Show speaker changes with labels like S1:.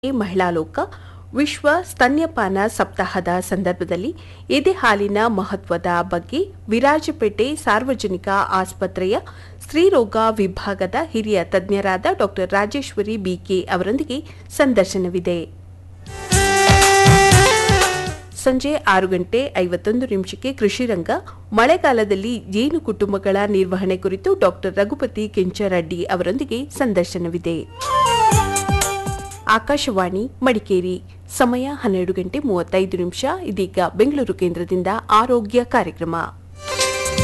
S1: ಮಹಿಳಾ ಲೋಕ ವಿಶ್ವ ಸ್ತನ್ಯಪಾನ ಸಪ್ತಾಹದ ಸಂದರ್ಭದಲ್ಲಿ ಎದೆ ಹಾಲಿನ ಮಹತ್ವದ ಬಗ್ಗೆ ವಿರಾಜಪೇಟೆ ಸಾರ್ವಜನಿಕ ಆಸ್ಪತ್ರೆಯ ಸ್ತ್ರೀರೋಗ ವಿಭಾಗದ ಹಿರಿಯ ತಜ್ಞರಾದ ಡಾ ರಾಜೇಶ್ವರಿ ಬಿಕೆ ಅವರೊಂದಿಗೆ ಸಂದರ್ಶನವಿದೆ ಸಂಜೆ ಆರು ಗಂಟೆ ಐವತ್ತೊಂದು ನಿಮಿಷಕ್ಕೆ ಕೃಷಿ ರಂಗ ಮಳೆಗಾಲದಲ್ಲಿ ಜೇನು ಕುಟುಂಬಗಳ ನಿರ್ವಹಣೆ ಕುರಿತು ಡಾಕ್ಟರ್ ರಘುಪತಿ ಕೆಂಚರಡ್ಡಿ ಅವರೊಂದಿಗೆ ಸಂದರ್ಶನವಿದೆ ಆಕಾಶವಾಣಿ ಮಡಿಕೇರಿ ಸಮಯ ಹನ್ನೆರಡು ಗಂಟೆ ಮೂವತ್ತೈದು ನಿಮಿಷ ಇದೀಗ ಬೆಂಗಳೂರು ಕೇಂದ್ರದಿಂದ ಆರೋಗ್ಯ ಕಾರ್ಯಕ್ರಮ